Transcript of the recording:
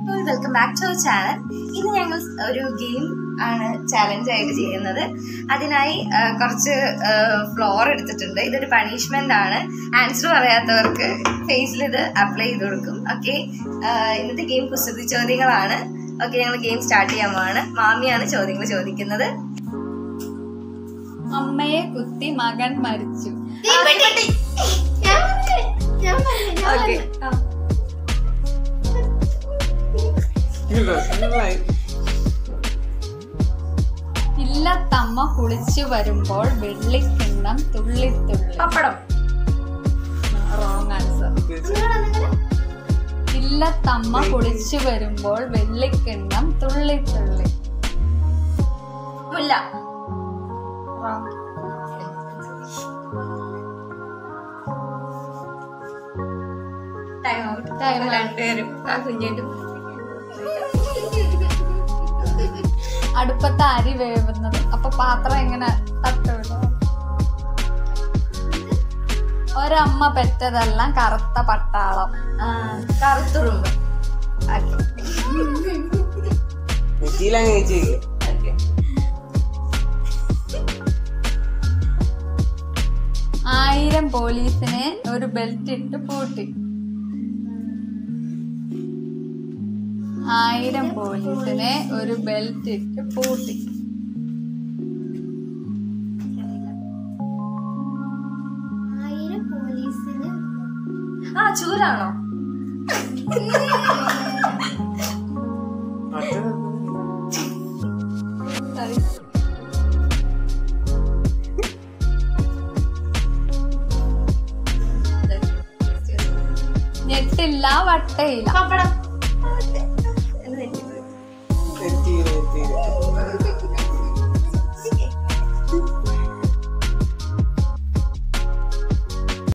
Welcome back to our channel ഇന്ന് ഞങ്ങൾ ഒരു ഗെയിം ആണ് ചാലഞ്ച് ആയിട്ട് ചെയ്യുന്നത് അതിനായി ആ, കുറച്ച് ഫ്ലോർ എടുത്തിട്ടുണ്ട് ഇതൊരു പണിഷ്മെന്റ് ആണ് ആൻസർ പറയാത്തവർക്ക് ഫേസിൽ ഇത് അപ്ലൈ ചെയ്ത് കൊടുക്കും ഓക്കെ ഇന്നത്തെ ഗെയിം കുസൃതി ചോദ്യങ്ങളാണ് ഓക്കെ ഞങ്ങൾ ഗെയിം സ്റ്റാർട്ട് ചെയ്യാൻ പോവാണ് മാമിയാണ് ചോദ്യങ്ങൾ ചോദിക്കുന്നത് അമ്മയെ കുത്തി മകൻ മരിച്ചു ഓക്കെ ഇല്ലത്തമ്മ കുളിച്ചു വരുമ്പോൾ വെള്ളിക്കിണ്ണം തുള്ളി തുള്ളി പപ്പടം റോങ് ആൻസർ ഇല്ലത്തമ്മ കുളിച്ചു വരുമ്പോൾ വെള്ളിക്കിണ്ണം തുള്ളി തുള്ളി മുല്ല Wrong. Time out Time out. രണ്ടുപേരും ആ കുഞ്ഞിട്ടും അടുപ്പത്ത് അരി വേവുന്നത് അപ്പൊ പാത്രം എങ്ങനെ തട്ടുവിടും ഒരമ്മ പെറ്റതെല്ലാം കറുത്ത പട്ടാളം കറുത്തുറുമ്പ് നെറ്റിയിലങ്ങ് വെച്ചിരിക്കും ആയിരം പോലീസിനെ ഒരു ബെൽറ്റ് ഇട്ട് പൂട്ടി ആയിരം പോലീസിനെ ഒരു ബെൽറ്റ് ഇട്ട് പൂട്ടി ആയിരം പോലീസിന് ആ ചൂരാണോ ഞെട്ടില്ല വട്ടയില്ല പപ്പടം